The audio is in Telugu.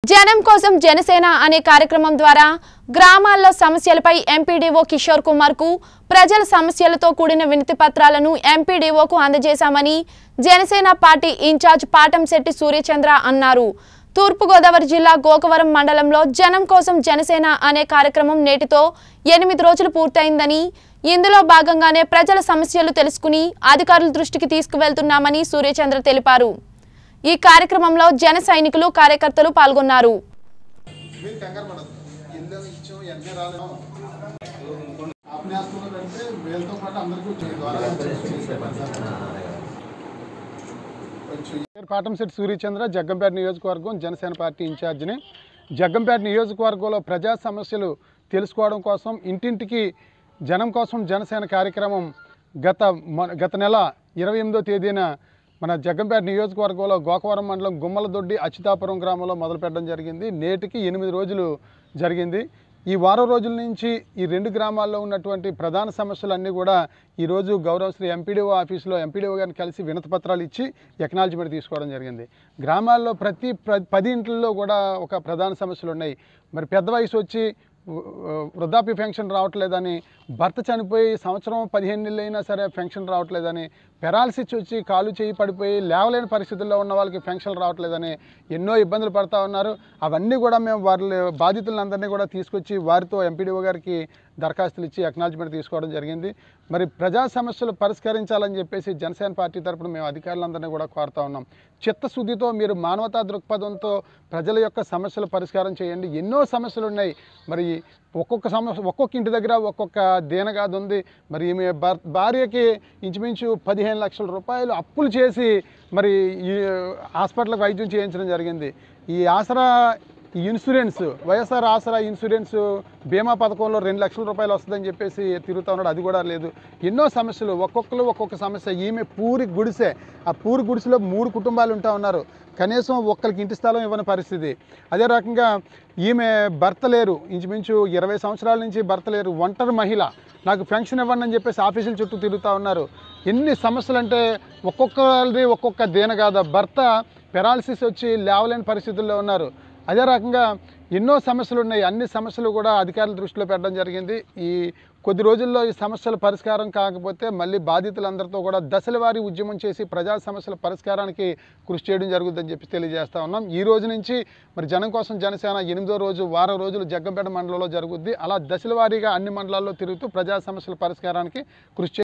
జనం కోసం జనసేన అనే కార్యక్రమం ద్వారా గ్రామాల్లో సమస్యలపై ఎంపీడీఓ కిషోర్ కుమార్ కు ప్రజల సమస్యలతో కూడిన వినతి పత్రాలను ఎంపీడీఓకు అందజేశామని జనసేన పార్టీ ఇన్ఛార్జ్ పాటంశెట్టి సూర్యచంద్ర అన్నారు తూర్పుగోదావరి జిల్లా గోకవరం మండలంలో జనం కోసం జనసేన అనే కార్యక్రమం నేటితో ఎనిమిది రోజులు పూర్తయిందని ఇందులో భాగంగానే ప్రజల సమస్యలు తెలుసుకుని అధికారుల దృష్టికి తీసుకువెళ్తున్నామని సూర్యచంద్ర తెలిపారు ఈ కార్యక్రమంలో జన సైనికులు కార్యకర్తలు పాల్గొన్నారు మీరు కంగారు పడదు ఇల్లు ఇచ్చాం ఎన్ని రాలేదు ఆపనేస్తున్నారు అంటే వీళ్ళతో పాటు అందరికీ వచ్చే ద్వారా పాటంశెట్టి సూర్యచంద్ర జగ్గంపేట నియోజకవర్గం జనసేన పార్టీ ఇన్ఛార్జిని జగ్గంపేట నియోజకవర్గంలో ప్రజా సమస్యలు తెలుసుకోవడం కోసం ఇంటింటికి జనం కోసం జనసేన కార్యక్రమం గత మొ- గత నెల ఇరవై ఎనిమిదో తేదీన మన జగ్గంపేట నియోజకవర్గంలో గోకవరం మండలం గుమ్మలదొడ్డి అచ్యుతాపురం గ్రామంలో మొదలుపెట్టడం జరిగింది నేటికి ఎనిమిది రోజులు జరిగింది ఈ వారం రోజుల నుంచి ఈ రెండు గ్రామాల్లో ఉన్నటువంటి ప్రధాన సమస్యలన్నీ కూడా ఈరోజు గౌరవ శ్రీ ఎంపీడీఓ ఆఫీసులో ఎంపీడీఓ గారిని కలిసి వినతి పత్రాలు ఇచ్చి ఎక్నాలజ్మెంట్ తీసుకోవడం జరిగింది గ్రామాల్లో ప్రతి ప్ర పది ఇంట్లలో కూడా ఒక ప్రధాన సమస్యలు ఉన్నాయి మరి పెద్ద వయసు వచ్చి వ- వృద్ధాప్య పెన్షన్ రావట్లేదని భర్త చనిపోయి సంవత్సరం పదిహేను నెలలు అయినా సరే పెన్షన్ రావట్లేదని పెరాలసిస్ వచ్చి కాలు చేయి పడిపోయి లేవలేని పరిస్థితుల్లో ఉన్న వాళ్ళకి పెన్షన్ రావట్లేదని ఎన్నో ఇబ్బందులు పడతా ఉన్నారు అవన్నీ కూడా మేము వాళ్ళ బాధితులందరినీ కూడా తీసుకొచ్చి వారితో ఎంపీడీఓ గారికి దరఖాస్తులు ఇచ్చి అక్నాలజ్మెంట్ తీసుకోవడం జరిగింది మరి ప్రజా సమస్యలు పరిష్కరించాలని చెప్పేసి జనసేన పార్టీ తరపున మేము అధికారులందరినీ కూడా కోరుతా ఉన్నాం చిత్తశుద్ధితో మీరు మానవతా దృక్పథంతో ప్రజల యొక్క సమస్యలు పరిష్కారం చేయండి ఎన్నో సమస్యలు ఉన్నాయి మరి ఒక్కొక్క సమస్య ఒక్కొక్క ఇంటి దగ్గర ఒక్కొక్క దీనగాది ఉంది మరి ఈమె భర్- భార్యకి ఇంచుమించు పదిహేను లక్షల రూపాయలు అప్పులు చేసి మరి ఈ హాస్పిటల్కి వైద్యం చేయించడం జరిగింది ఈ ఆసరా ఈ ఇన్సూరెన్స్ వైఎస్ఆర్ ఆసరా ఇన్సూరెన్స్ బీమా పథకంలో రెండు లక్షల రూపాయలు వస్తుందని చెప్పేసి తిరుగుతూ ఉన్నాడు అది కూడా లేదు ఎన్నో సమస్యలు ఒక్కొక్కరు ఒక్కొక్క సమస్య ఈమె పూరి గుడిసె ఆ పూరి గుడిసెలో మూడు కుటుంబాలు ఉంటా ఉన్నారు కనీసం ఒక్కరికి ఇంటి స్థలం ఇవ్వని పరిస్థితి అదే రకంగా ఈమె భర్త లేరు ఇంచుమించు ఇరవై సంవత్సరాల నుంచి భర్త లేరు ఒంటరి మహిళ నాకు పెన్షన్ ఇవ్వండి అని చెప్పేసి ఆఫీసుల చుట్టూ తిరుగుతూ ఉన్నారు ఎన్ని సమస్యలు అంటే ఒక్కొక్కరిది ఒక్కొక్క దీనగాథ భర్త పెరాలసిస్ వచ్చి లేవలేని పరిస్థితుల్లో ఉన్నారు అదే రకంగా ఎన్నో సమస్యలు ఉన్నాయి అన్ని సమస్యలు కూడా అధికారుల దృష్టిలో పెట్టడం జరిగింది ఈ కొద్ది రోజుల్లో ఈ సమస్యల పరిష్కారం కాకపోతే మళ్ళీ బాధితులందరితో కూడా దశల వారీ ఉద్యమం చేసి ప్రజా సమస్యల పరిష్కారానికి కృషి చేయడం జరుగుతుందని చెప్పి తెలియజేస్తా ఉన్నాం ఈ రోజు నుంచి మరి జనం కోసం జనసేన ఎనిమిదో రోజు వారం రోజులు జగ్గంపేట మండలంలో జరుగుద్ది అలా దశల వారీగా అన్ని మండలాల్లో తిరుగుతూ ప్రజా సమస్యల పరిష్కారానికి కృషి చే-